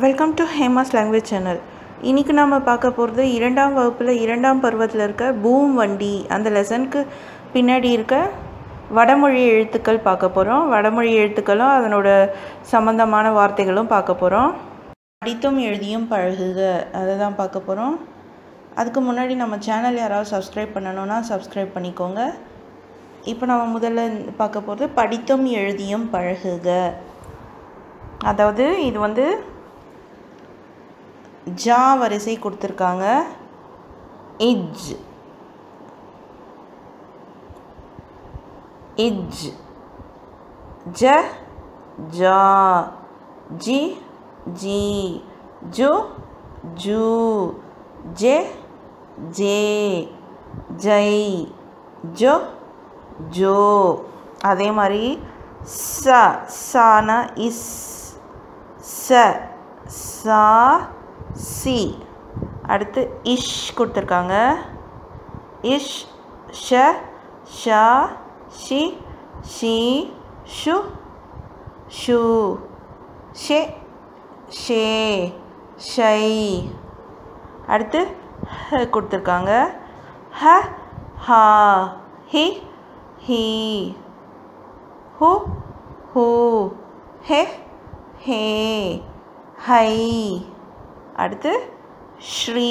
welcome to Hema's language channel இன்றைக்கி நம்ம பார்க்க போகிறது இரண்டாம் வகுப்பில் இரண்டாம் பருவத்தில் இருக்க பூம் வண்டி அந்த லெசனுக்கு பின்னாடி இருக்க வடமொழி எழுத்துக்கள் பார்க்க போகிறோம் வடமொழி எழுத்துக்களும் அதனோட சம்மந்தமான வார்த்தைகளும் பார்க்க போகிறோம் படித்தும் எழுதியும் பழகுக அதை தான் பார்க்க போகிறோம் அதுக்கு முன்னாடி நம்ம சேனல் யாராவது சப்ஸ்கிரைப் பண்ணணுன்னா சப்ஸ்கிரைப் பண்ணிக்கோங்க இப்போ நம்ம முதல்ல பார்க்க போகிறது படித்தும் எழுதியும் பழகுக அதாவது இது வந்து ஜா வரிசை கொடுத்துருக்காங்க இஜ் இஜ் ஜ ஜா ஜி ஜி ஜு ஜூ ஜே ஜே ஜை ஜோ ஜோ அதே மாதிரி ச சானா இஸ் ச சா சி அடுத்து இஷ் கொடுத்துருக்காங்க இஷ் ஷ ஷா ஷி ஷி ஷு ஷு ஷே ஷே ஷை அடுத்து ஹ கொடுத்துருக்காங்க ஹ ஹா ஹி ஹி ஹு ஹூ ஹே ஹே ஹை அடுத்து ஸ்ரீ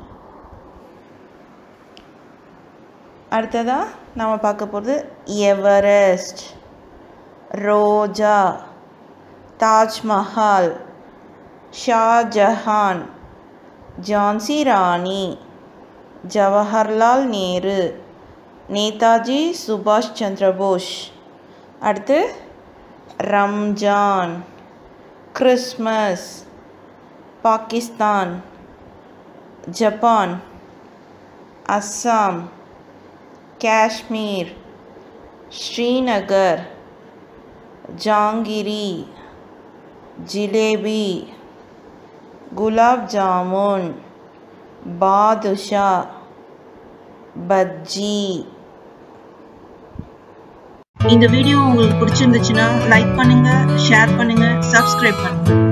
அடுத்ததாக நம்ம பார்க்க போகிறது எவரெஸ்ட் ரோஜா தாஜ்மஹால் ஷாஜஹான் ஜான்சி ராணி ஜவஹர்லால் நேரு நேதாஜி சுபாஷ் சந்திர போஸ் அடுத்து ரம்ஜான் கிறிஸ்மஸ் பாகிஸ்தான் ஜப்பான் அஸ்ஸாம் காஷ்மீர் ஸ்ரீநகர் ஜாங்கிரி ஜிலேபி குலாப் ஜாமுன் பாதுஷா பஜ்ஜி இந்த வீடியோ உங்களுக்கு பிடிச்சிருந்துச்சுன்னா லைக் பண்ணுங்க ஷேர் பண்ணுங்க சப்ஸ்கிரைப் பண்ணுங்க